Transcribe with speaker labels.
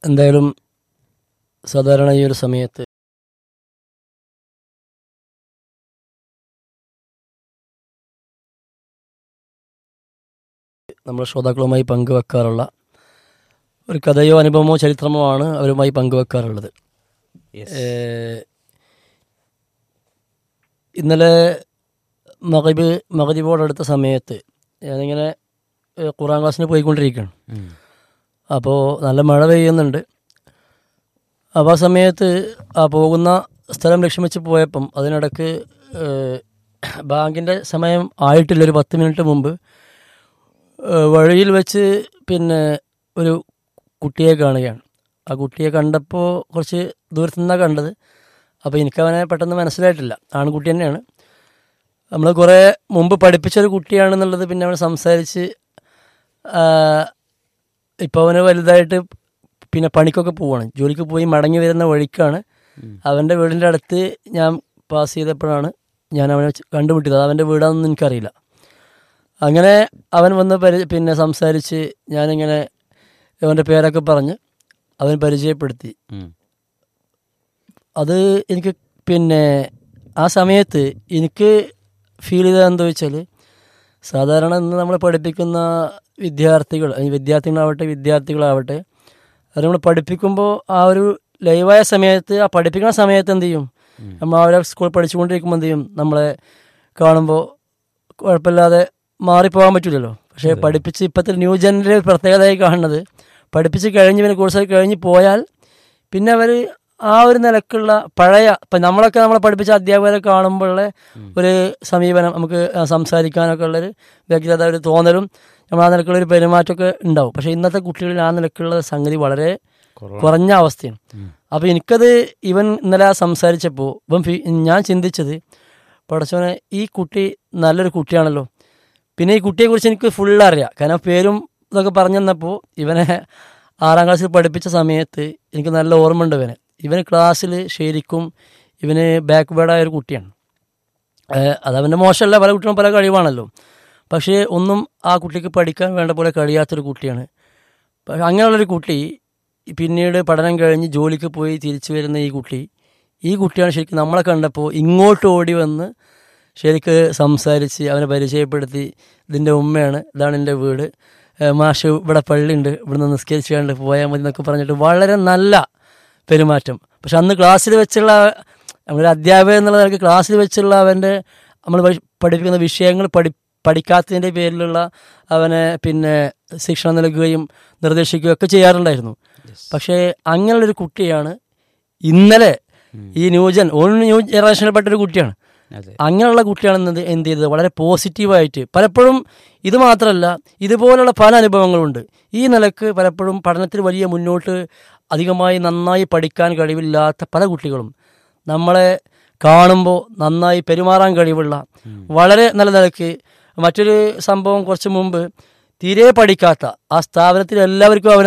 Speaker 1: എന്തായാലും സാധാരണ ഈ ഒരു സമയത്ത് നമ്മൾ ശ്രോതാക്കളുമായി പങ്കുവെക്കാറുള്ള ഒരു കഥയോ അനുഭവമോ ചരിത്രമോ ആണ് അവരുമായി പങ്കുവെക്കാറുള്ളത് ഏഹ് ഇന്നലെ മകബ് മകരീബോടടുത്ത സമയത്ത് ഞാനിങ്ങനെ ഏഹ് ഖുറാൻ ക്ലാസ്സിന് പോയിക്കൊണ്ടിരിക്കുകയാണ് അപ്പോൾ നല്ല മഴ പെയ്യുന്നുണ്ട് അപ്പോൾ ആ സമയത്ത് ആ പോകുന്ന സ്ഥലം ലക്ഷ്യം വെച്ച് പോയപ്പം അതിനിടക്ക് ഏഹ്, ബാങ്കിൻ്റെ സമയം ആയിട്ടില്ല ഒരു പത്ത് മിനിറ്റ് മുമ്പ് ഏഹ്, വഴിയിൽ വെച്ച് പിന്നെ ഒരു കുട്ടിയെ കാണുകയാണ് ആ കുട്ടിയെ കണ്ടപ്പോൾ കുറച്ച് ദൂരത്തു നിന്നാണ് കണ്ടത് അപ്പോൾ എനിക്കവനെ പെട്ടെന്ന് മനസ്സിലായിട്ടില്ല ആൺകുട്ടി തന്നെയാണ് നമ്മൾ കുറേ മുമ്പ് പഠിപ്പിച്ചൊരു കുട്ടിയാണെന്നുള്ളത് പിന്നെ അവൻ സംസാരിച്ച് ഇപ്പോൾ അവന് വലുതായിട്ട് പിന്നെ പണിക്കൊക്കെ പോവാണ് ജോലിക്ക് പോയി മടങ്ങി വരുന്ന വഴിക്കാണ് അവൻ്റെ വീടിൻ്റെ അടുത്ത് ഞാൻ പാസ് ചെയ്തപ്പോഴാണ് ഞാൻ അവനെ ച- കണ്ടുമുട്ടിയത് അത് അവൻ്റെ വീടാണെന്ന് എനിക്കറിയില്ല അങ്ങനെ അവൻ വന്ന് പരി പിന്നെ സംസാരിച്ച് ഞാനിങ്ങനെ അവൻ്റെ പേരൊക്കെ പറഞ്ഞ് അവൻ പരിചയപ്പെടുത്തി അത് എനിക്ക് പിന്നെ ആ സമയത്ത് എനിക്ക് ഫീൽ ചെയ്തത് എന്താ വെച്ചാൽ സാധാരണ ഇന്ന് നമ്മൾ പഠിപ്പിക്കുന്ന വിദ്യാർത്ഥികൾ അല്ലെങ്കിൽ വിദ്യാർത്ഥികളാവട്ടെ വിദ്യാർത്ഥികളാവട്ടെ അത് നമ്മൾ പഠിപ്പിക്കുമ്പോൾ ആ ഒരു ലൈവായ സമയത്ത് ആ പഠിപ്പിക്കുന്ന സമയത്ത് എന്ത് ചെയ്യും നമ്മൾ ആ ഒരു സ്കൂൾ പഠിച്ചുകൊണ്ടിരിക്കുമ്പോൾ എന്ത് ചെയ്യും നമ്മളെ കാണുമ്പോൾ കുഴപ്പമില്ലാതെ മാറിപ്പോകാൻ പറ്റില്ലല്ലോ പക്ഷേ പഠിപ്പിച്ച് ഇപ്പോഴത്തെ ന്യൂ ജനറൽ പ്രത്യേകതയായി കാണുന്നത് പഠിപ്പിച്ച് കഴിഞ്ഞ് പിന്നെ കോഴ്സൊക്കെ കഴിഞ്ഞ് പോയാൽ പിന്നെ അവർ ആ ഒരു നിലക്കുള്ള പഴയ ഇപ്പം നമ്മളൊക്കെ നമ്മളെ പഠിപ്പിച്ച അധ്യാപകരെ കാണുമ്പോഴുള്ള ഒരു സമീപനം നമുക്ക് ആ സംസാരിക്കാനൊക്കെ ഉള്ളൊരു വ്യക്തിഗത ഒരു തോന്നലും നമ്മൾ ആ നിലക്കുള്ള ഒരു പെരുമാറ്റമൊക്കെ ഉണ്ടാവും പക്ഷേ ഇന്നത്തെ കുട്ടികളിൽ ആ നിലക്കുള്ള സംഗതി വളരെ കുറഞ്ഞ അവസ്ഥയാണ് അപ്പോൾ എനിക്കത് ഇവൻ ഇന്നലെ ആ സംസാരിച്ചപ്പോൾ ഇവൻ ഫീ- ഞാൻ ചിന്തിച്ചത് പടച്ചോനെ ഈ കുട്ടി നല്ലൊരു കുട്ടിയാണല്ലോ പിന്നെ ഈ കുട്ടിയെക്കുറിച്ച് എനിക്ക് ഫുൾ അറിയാം കാരണം പേരും ഇതൊക്കെ പറഞ്ഞു തന്നപ്പോൾ ഇവനെ ആറാം ക്ലാസ്സിൽ പഠിപ്പിച്ച സമയത്ത് എനിക്ക് നല്ല ഓർമ്മ ഉണ്ട് ഇവനെ ഇവന് ക്ലാസ്സിൽ ശരിക്കും ഇവന് ബാക്ക്വേർഡായ ഒരു കുട്ടിയാണ് ഏഹ് അതവൻ്റെ മോശമല്ല പല കുട്ടികളും പല കഴിവാണല്ലോ പക്ഷേ ഒന്നും ആ കുട്ടിക്ക് പഠിക്കാൻ വേണ്ട പോലെ കഴിയാത്തൊരു കുട്ടിയാണ് പക്ഷെ അങ്ങനെയുള്ളൊരു കുട്ടി പിന്നീട് പഠനം കഴിഞ്ഞ് ജോലിക്ക് പോയി തിരിച്ചു വരുന്ന ഈ കുട്ടി ഈ കുട്ടിയാണ് ശരിക്കും നമ്മളെ കണ്ടപ്പോൾ ഇങ്ങോട്ട് ഓടി വന്ന് ശരിക്ക് സംസാരിച്ച് അവനെ പരിചയപ്പെടുത്തി ഇതിൻ്റെ ഉമ്മയാണ് ഇതാണ് എൻ്റെ വീട് ഏഹ് മാഷ് ഇവിടെ പള്ളിയുണ്ട് ഇവിടുന്ന് നിസ്കരിച്ച് കണ്ട് പോയാൽ മതി എന്നൊക്കെ പറഞ്ഞിട്ട് വളരെ നല്ല പെരുമാറ്റം പക്ഷെ അന്ന് ക്ലാസ്സിൽ വെച്ചുള്ള നമ്മളൊരു അധ്യാപകൻ എന്നുള്ള നിലയ്ക്ക് ക്ലാസ്സിൽ വെച്ചുള്ള അവൻ്റെ നമ്മൾ പഠി- പഠിപ്പിക്കുന്ന വിഷയങ്ങൾ പഠി പഠിക്കാത്തതിൻ്റെ പേരിലുള്ള അവനെ പിന്നെ ശിക്ഷണം നൽകുകയും നിർദ്ദേശിക്കുകയും ഒക്കെ ചെയ്യാറുണ്ടായിരുന്നു പക്ഷേ അങ്ങനെയുള്ളൊരു കുട്ടിയാണ് ഇന്നലെ ഈ ന്യൂജൻ ഓൺ ന്യൂ ജനറേഷനിൽപ്പെട്ട ഒരു കുട്ടിയാണ്
Speaker 2: അതെ
Speaker 1: അങ്ങനെയുള്ള കുട്ടിയാണെന്നത് എന്ത് ചെയ്തത് വളരെ പോസിറ്റീവായിട്ട് പലപ്പോഴും ഇത് മാത്രമല്ല ഇതുപോലുള്ള പല അനുഭവങ്ങളുണ്ട് ഈ നിലക്ക് പലപ്പോഴും പഠനത്തിൽ വലിയ മുന്നോട്ട് അധികമായി നന്നായി പഠിക്കാൻ കഴിവില്ലാത്ത പല കുട്ടികളും നമ്മളെ കാണുമ്പോൾ നന്നായി പെരുമാറാൻ കഴിവുള്ള വളരെ നല്ല നിലക്ക് മറ്റൊരു സംഭവം കുറച്ച് മുമ്പ് തീരെ പഠിക്കാത്ത ആ സ്ഥാപനത്തിൽ എല്ലാവർക്കും അവൻ